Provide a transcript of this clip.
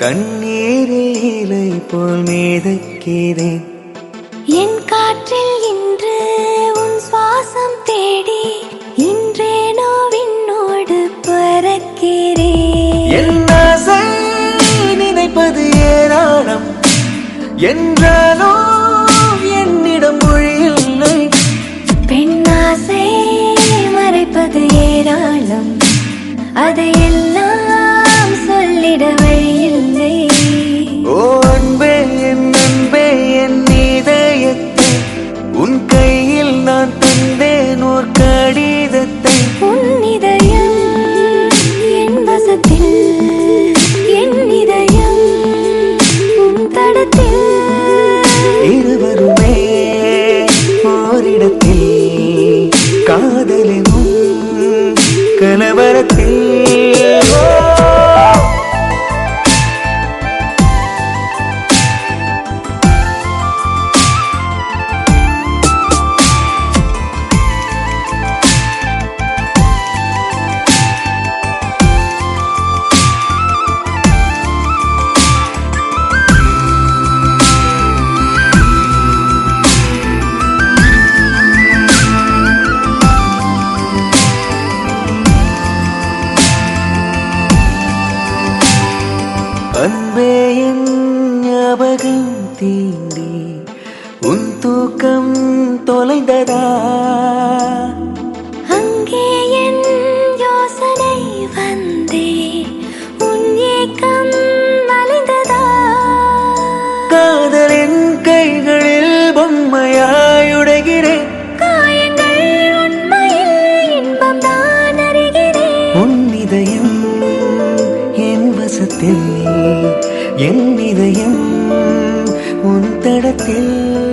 தண்ணீரில் இலை போல் மேதக்கிறேன் என் காற்றில் இன்று உன் சுவாசம் தேடி இன்றேனோ விண்ணோடு பறக்கிறேன் என் ஆசை நினைப்பது ஏராளம் என்றாலோ என்னிடம் மொழி இல்லை பெண்ணாசை மறைப்பது ஏராளம் அதையெல்லாம் சொல்லிட வழியில்லை ஓ அன்பே என் அன்பே என் இதயத்தை உன் கையில் நான் தந்தேன் ஓர் கடிதத்தை உன் இதயம் என் வசத்தில் என் இதயம் உன் தடத்தில் இருவருமே ஓரிடத்தில் காதலினும் கலவரத்தில் ஓ! அன்பே என் ஞாபகம் தீண்டி உன் தூக்கம் தொலைந்ததா அங்கே என் யோசனை வந்தே உன் ஏக்கம் மலைந்ததா காதலின் கைகளில் பொம்மையாயுடைகிறேன் காயங்கள் உண்மையில் இன்பம் தான் அறிகிறேன் உன் இதயம் என் வசத்தில் என் இதயம் உன் தடத்தில்